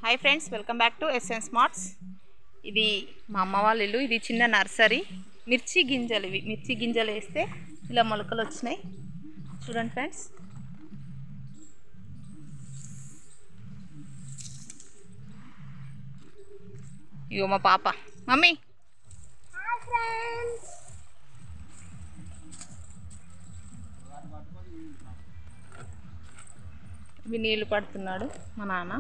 Hi friends welcome back to S N smarts ఇది మా అమ్మ వాళ్ళ ఇల్లు ఇది చిన్న నర్సరీ మిర్చి గింజలు ఇవి మిర్చి గింజలు వేస్తే ఇలా మొలకలు వచ్చినాయి చూడండి ఫ్రెండ్స్ ఇగో మా పాప మమ్మీ ఇవి నీళ్ళు పడుతున్నాడు మా నాన్న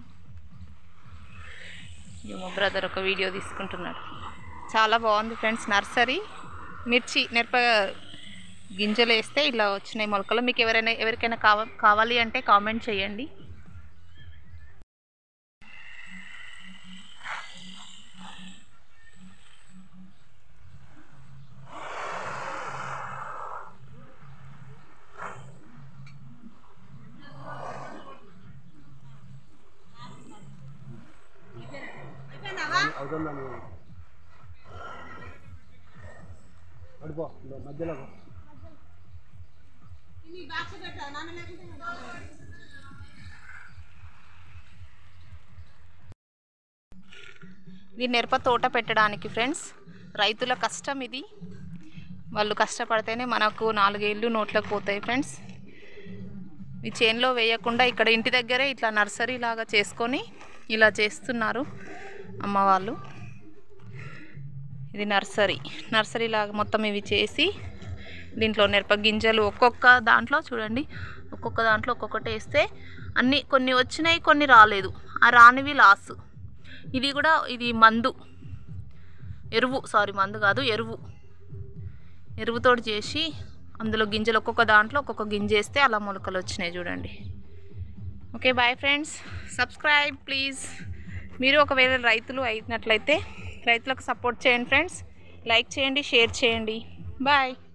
ఇగో మా బ్రదర్ ఒక వీడియో తీసుకుంటున్నాడు చాలా బాగుంది ఫ్రెండ్స్ నర్సరీ మిర్చి మిరప గింజలు వేస్తే ఇలా వచ్చినాయి మొలకలు మీకు ఎవరైనా ఎవరికైనా కావ కావాలి అంటే కామెంట్ చేయండి అవుతుందా నువ్వు అడిపో మధ్యలో పో. ఇది మిరప తోట పెట్టడానికి ఫ్రెండ్స్ రైతుల కష్టం ఇది వాళ్ళు కష్టపడితేనే మనకు నాలుగేళ్ళు నోట్లకు పోతాయి ఫ్రెండ్స్ ఈ చేన్లో వేయకుండా ఇక్కడ ఇంటి దగ్గరే ఇట్లా నర్సరీ లాగా చేసుకొని ఇలా చేస్తున్నారు అమ్మ వాళ్ళు ఇది నర్సరీ నర్సరీ లాగా మొత్తం ఇవి చేసి దీంట్లో మిరప గింజలు ఒక్కొక్క దాంట్లో చూడండి ఒక్కొక్క దాంట్లో ఒక్కొక్కటి వేస్తే అన్ని కొన్ని వచ్చినాయి కొన్ని రాలేదు ఆ రానివి లాస్ ఇది కూడా ఇది మందు ఎరువు సారీ మందు కాదు ఎరువు ఎరువుతోటి చేసి అందులో గింజలు ఒక్కొక్క దాంట్లో ఒక్కొక్క గింజ వేస్తే అలా మొలకలు వచ్చినాయి చూడండి okay bye friends subscribe please మీరు ఒకవేళ రైతులు అయినట్లయితే రైతులకు సపోర్ట్ చేయండి ఫ్రెండ్స్ లైక్ చేయండి షేర్ చేయండి బాయ్